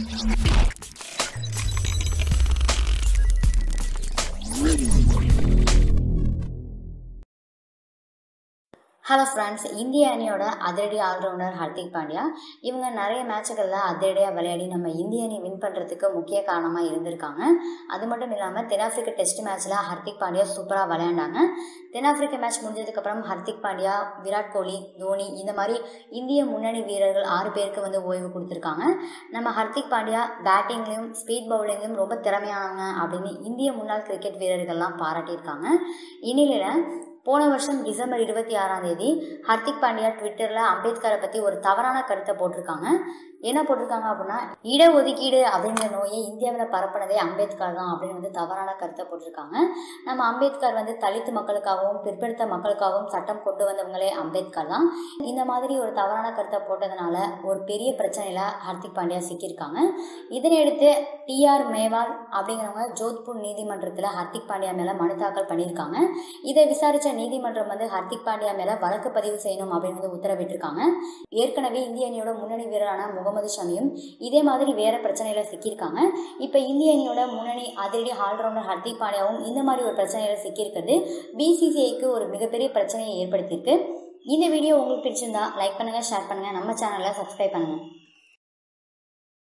hello friends இந்திய அணியோட அதிரடி ஆல்ரவுண்டர் ஹர்திக் பாண்டியா இவங்க நிறைய மேட்சுகளில் அதிரடியாக விளையாடி நம்ம இந்திய அணி வின் பண்ணுறதுக்கு முக்கிய காரணமாக இருந்திருக்காங்க அது மட்டும் இல்லாமல் தென்னாப்பிரிக்க டெஸ்ட் மேட்ச்சில் ஹர்திக் பாண்டியா சூப்பராக விளையாண்டாங்க தென்னாப்பிரிக்க மேட்ச் முடிஞ்சதுக்கப்புறம் ஹர்திக் பாண்டியா விராட் கோலி தோனி இந்த மாதிரி இந்திய முன்னணி வீரர்கள் ஆறு பேருக்கு வந்து ஓய்வு கொடுத்துருக்காங்க நம்ம ஹர்திக் பாண்டியா பேட்டிங்லேயும் ஸ்பீட் பவுலிங்லையும் ரொம்ப திறமையானவங்க அப்படின்னு இந்திய முன்னாள் கிரிக்கெட் வீரர்கள்லாம் பாராட்டியிருக்காங்க இந்நிலையில் போன வருஷம் டிசம்பர் இருபத்தி ஆறாம் தேதி ஹர்திக் பாண்டியா ட்விட்டரில் அம்பேத்கரை பற்றி ஒரு தவறான கருத்தை போட்டிருக்காங்க என்ன போட்டிருக்காங்க அப்படின்னா இடஒதுக்கீடு அப்படிங்கிற நோயை இந்தியாவில் பரப்பினதே அம்பேத்கர் தான் அப்படின்னு வந்து தவறான கருத்தை போட்டிருக்காங்க நம்ம அம்பேத்கர் வந்து தலித்து மக்களுக்காகவும் பிற்படுத்த மக்களுக்காகவும் சட்டம் கொண்டு வந்தவங்களே அம்பேத்கர் தான் இந்த மாதிரி ஒரு தவறான கருத்தை போட்டதுனால ஒரு பெரிய பிரச்சனையில் ஹர்திக் பாண்டியா சிக்கியிருக்காங்க இதனையடுத்து டிஆர் மேவால் அப்படிங்கிறவங்க ஜோத்பூர் நீதிமன்றத்தில் ஹர்திக் பாண்டியா மேலே மனு தாக்கல் பண்ணியிருக்காங்க இதை விசாரித்த நீதிமன்றம் வந்து ஹர்திக் பாண்டியா மேலே வழக்கு பதிவு செய்யணும் அப்படின்னு வந்து உத்தரவிட்டிருக்காங்க ஏற்கனவே இந்திய அணியோட முன்னணி வீரரான முகமது ஷமியும் இதே மாதிரி வேற பிரச்சனையில் சிக்கியிருக்காங்க இப்போ இந்திய அணியோட முன்னணி அதிரடி ஆல்ரவுண்டர் ஹர்திக் பாண்டியாவும் இந்த மாதிரி ஒரு பிரச்சனையில் சிக்கியிருக்கிறது பிசிசிஐக்கு ஒரு மிகப்பெரிய பிரச்சனையை ஏற்படுத்தியிருக்கு இந்த வீடியோ உங்களுக்கு பிடிச்சிருந்தா லைக் பண்ணுங்கள் ஷேர் பண்ணுங்கள் நம்ம சேனலை சப்ஸ்கிரைப் பண்ணுங்கள்